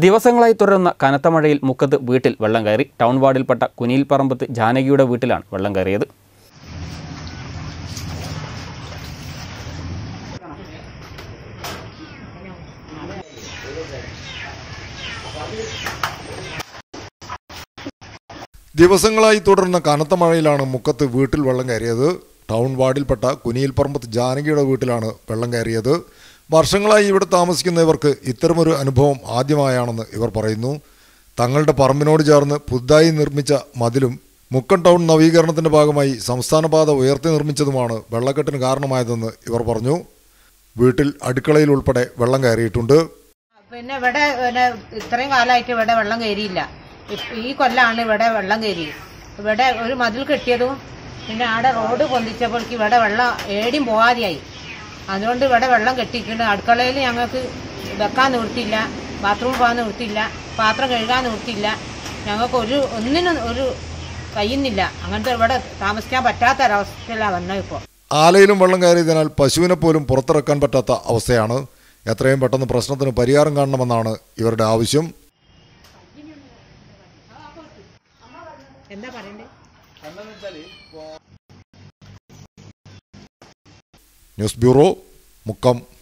ദിവസങ്ങളായി തുടരുന്ന കനത്ത മഴയിൽ മുക്കത്ത് വീട്ടിൽ വെള്ളം കയറി ടൗൺ വാർഡിൽപ്പെട്ട കുനിയിൽ പറമ്പത്ത് ജാനകിയുടെ വീട്ടിലാണ് വെള്ളം കയറിയത് ദിവസങ്ങളായി തുടരുന്ന കനത്ത മഴയിലാണ് മുക്കത്ത് വീട്ടിൽ വെള്ളം കയറിയത് ടൗൺ വാർഡിൽപ്പെട്ട കുനിയിൽപ്പറമ്പത്ത് ജാനകിയുടെ വീട്ടിലാണ് വെള്ളം കയറിയത് വർഷങ്ങളായി ഇവിടെ താമസിക്കുന്ന ഇവർക്ക് ഇത്തരമൊരു അനുഭവം ആദ്യമായാണെന്ന് ഇവർ പറയുന്നു തങ്ങളുടെ പറമ്പിനോട് ചേർന്ന് പുതുതായി നിർമ്മിച്ച മതിലും മുക്കം ടൗൺ നവീകരണത്തിന്റെ ഭാഗമായി സംസ്ഥാന പാത ഉയർത്തി നിർമ്മിച്ചതുമാണ് വെള്ളക്കെട്ടിന് കാരണമായതെന്ന് ഇവർ പറഞ്ഞു വീട്ടിൽ അടുക്കളയിൽ ഉൾപ്പെടെ വെള്ളം കയറിയിട്ടുണ്ട് പിന്നെ ഇവിടെ പിന്നെ ഇത്രയും കാലമായിട്ട് ഇവിടെ വെള്ളം കയറിയില്ല ഇപ്പ- ഈ കൊല്ലാണ് ഇവിടെ വെള്ളം കയറി ഇവിടെ ഒരു മതിൽ കെട്ടിയതും പിന്നെ ആടെ റോഡ് പൊന്തിച്ചപ്പോഴേക്ക് ഇവിടെ വെള്ളം ഏടിയും പോകാതെയായി അതുകൊണ്ട് ഇവിടെ വെള്ളം കെട്ടിയിട്ടുണ്ട് അടുക്കളയിൽ ഞങ്ങൾക്ക് വെക്കാൻ നിവൃത്തിയില്ല ബാത്റൂമിൽ പോകാൻ നിവൃത്തിയില്ല പാത്രം കഴുകാൻ നിവൃത്തിയില്ല ഞങ്ങൾക്ക് ഒരു ഒന്നിനും ഒരു കഴിയുന്നില്ല അങ്ങനത്തെ ഇവിടെ താമസിക്കാൻ പറ്റാത്ത ഒരവസ്ഥയിലാണ് വന്നത് ഇപ്പോൾ ആലയിലും വെള്ളം കയറിയതിനാൽ പശുവിനെ പോലും പുറത്തിറക്കാൻ പറ്റാത്ത അവസ്ഥയാണ് എത്രയും പെട്ടെന്ന് പ്രശ്നത്തിന് പരിഹാരം കാണണമെന്നാണ് ഇവരുടെ ആവശ്യം എന്താ പറയണ്ടേ ന്യൂസ് ബ്യൂറോ മുക്കം